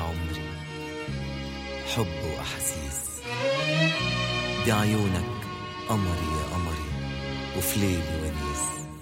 عمري حب وأحاسيس دي عيونك قمري يا قمري وفي ليلي ونيس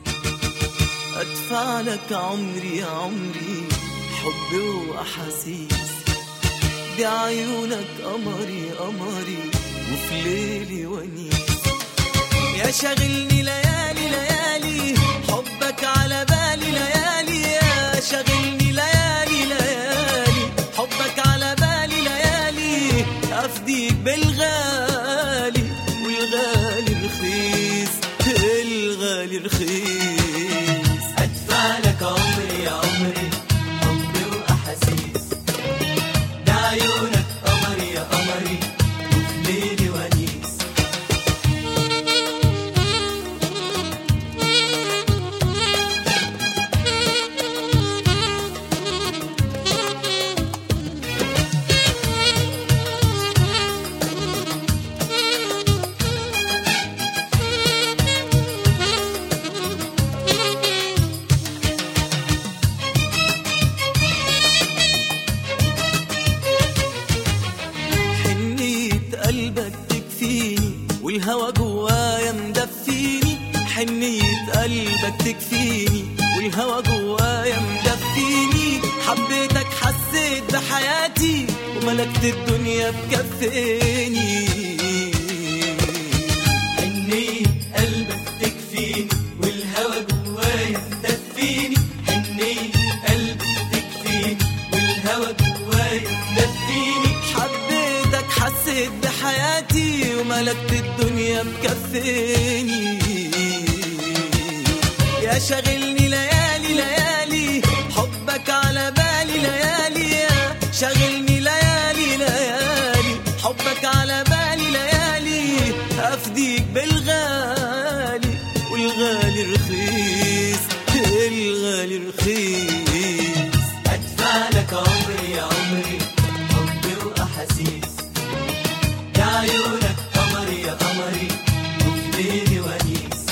أدفع لك عمري يا عمري حب وأحاسيس دي عيونك قمري قمري وفي ليلي ونيس يا شاغلني ليالي ليالي حبك على بالي ليالي يا شاغلني ليالي ليالي حبك على بالي ليالي افديك بالغالي والغالي رخيص الغالي رخيص ادفع لك عمري يا عمري حبي واحاسيس ده عيونك قمري يا قمري وفي ليلي ونيس حنية قلبك تكفيني والهوى جوايا مدفيني حنية قلبك تكفيني والهوى جوايا مدفيني حبيتك حسيت بحياتي وملكت الدنيا بكفيني حنية قلبك تكفيني والهوى جوايا مدفيني حنية قلبك تكفيني والهوى جوايا مدفيني حبيتك حسيت بحياتي وملكت الدنيا مكفيني يا شاغلني ليالي ليالي حبك على بالي ليالي يا شاغلني ليالي ليالي حبك على بالي ليالي افديك بالغالي والغالي رخيص الغالي رخيص ادفع لك عمري يا عمري حبي واحاسيس ده عيونك قمري يا قمري وفي ليلي ونيس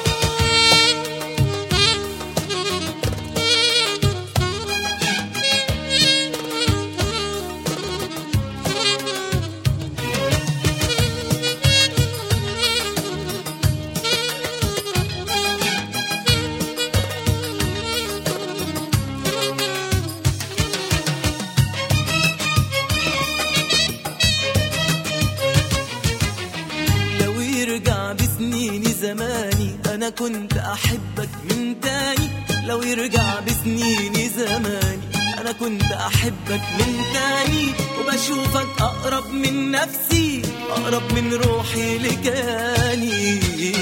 لو يرجع بسنيني زماني انا كنت احبك من تاني لو يرجع بسنيني زماني انا كنت احبك من تاني وبشوفك اقرب من نفسي اقرب من روحي لكياني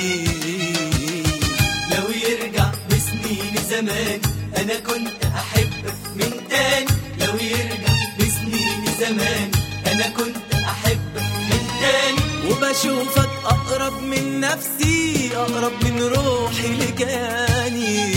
لو يرجع بسنين زمان انا كنت احبك من تاني لو يرجع بسنين زمان انا كنت احبك من تاني وبشوفك اقرب من نفسي اقرب من روحي لكياني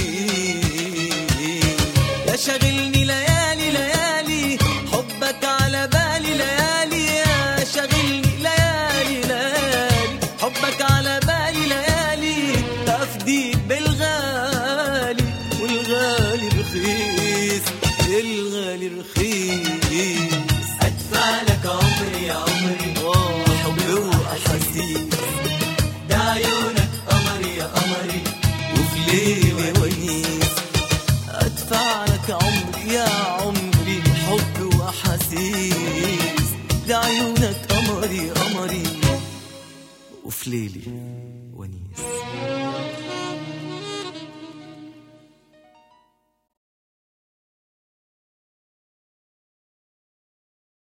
يا شاغلني ليالي ليالي حبك على بالي ليالي يا شاغلني ليالي ليالي حبك على بالي ليالي افديك بالغالي والغالي رخيص الغالي رخيص ادفع لك عمري يا عمري آه، حب واحاسيس ده عيونك قمري يا قمري وفي ليلي ونيس ادفع لك عمري يا عمري حب واحاسيس لعيونك قمري قمري وفي ليلي